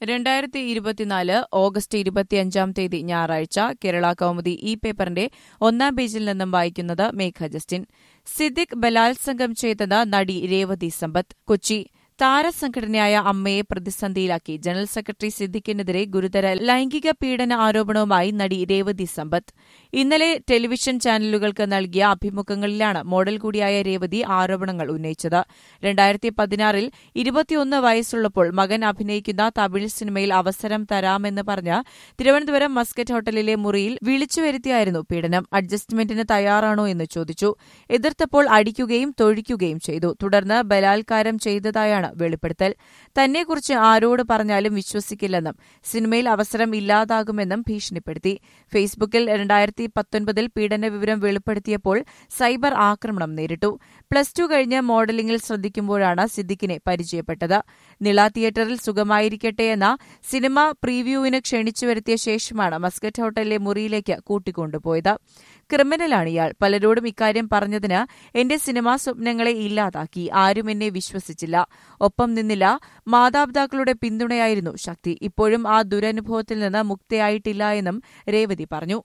രണ്ടായിരത്തി ഇരുപത്തിനാല് ഓഗസ്റ്റ് ഇരുപത്തിയഞ്ചാം തീയതി ഞായറാഴ്ച കേരള കൗമുദി ഈ പേപ്പറിന്റെ ഒന്നാം പേജിൽ നിന്നും വായിക്കുന്നത് മേഘ ജസ്റ്റിൻ സിദ്ദിഖ് ബലാത്സംഗം ചെയ്തത് നടി രേവതി സമ്പത്ത് കൊച്ചി താരസംഘടനയായ അമ്മയെ പ്രതിസന്ധിയിലാക്കി ജനറൽ സെക്രട്ടറി സിദ്ദിഖിനെതിരെ ഗുരുതര ലൈംഗിക പീഡന ആരോപണവുമായി നടി രേവതി സമ്പത്ത് ഇന്നലെ ടെലിവിഷൻ ചാനലുകൾക്ക് നൽകിയ അഭിമുഖങ്ങളിലാണ് മോഡൽ കൂടിയായ രേവതി ആരോപണങ്ങൾ ഉന്നയിച്ചത് രണ്ടായിരത്തി പതിനാറിൽ ഇരുപത്തിയൊന്ന് വയസ്സുള്ളപ്പോൾ മകൻ അഭിനയിക്കുന്ന തമിഴ് സിനിമയിൽ അവസരം തരാമെന്ന് പറഞ്ഞ് തിരുവനന്തപുരം മസ്കറ്റ് ഹോട്ടലിലെ മുറിയിൽ വിളിച്ചു വരുത്തിയായിരുന്നു പീഡനം അഡ്ജസ്റ്റ്മെന്റിന് തയ്യാറാണോ എന്ന് ചോദിച്ചു എതിർത്തപ്പോൾ അടിക്കുകയും തൊഴിക്കുകയും ചെയ്തു തുടർന്ന് ബലാത്കാരം ചെയ്തതായാണ് വെളിപ്പെടുത്തൽ തന്നെക്കുറിച്ച് ആരോട് പറഞ്ഞാലും വിശ്വസിക്കില്ലെന്നും സിനിമയിൽ അവസരം ഇല്ലാതാകുമെന്നും ഭീഷണിപ്പെടുത്തി ഫേസ്ബുക്കിൽ രണ്ടായിരത്തി പത്തൊൻപതിൽ പീഡന വിവരം വെളിപ്പെടുത്തിയപ്പോൾ സൈബർ ആക്രമണം നേരിട്ടു പ്ലസ് ടു കഴിഞ്ഞ് മോഡലിംഗിൽ ശ്രദ്ധിക്കുമ്പോഴാണ് സിദ്ദിഖിനെ പരിചയപ്പെട്ടത് നിള തിയേറ്ററിൽ സുഖമായിരിക്കട്ടെ എന്ന സിനിമ പ്രീവ്യൂവിന് ക്ഷണിച്ചു വരുത്തിയ ശേഷമാണ് മസ്കറ്റ് ഹോട്ടലിലെ മുറിയിലേക്ക് കൂട്ടിക്കൊണ്ടുപോയത് ക്രിമിനലാണ് ഇയാൾ പലരോടും ഇക്കാര്യം പറഞ്ഞതിന് എന്റെ സിനിമാ സ്വപ്നങ്ങളെ ഇല്ലാതാക്കി ആരും എന്നെ വിശ്വസിച്ചില്ല ഒപ്പം നിന്നില്ല മാതാപിതാക്കളുടെ പിന്തുണയായിരുന്നു ശക്തി ഇപ്പോഴും ആ ദുരനുഭവത്തിൽ നിന്ന് മുക്തയായിട്ടില്ല എന്നും രേവതി പറഞ്ഞു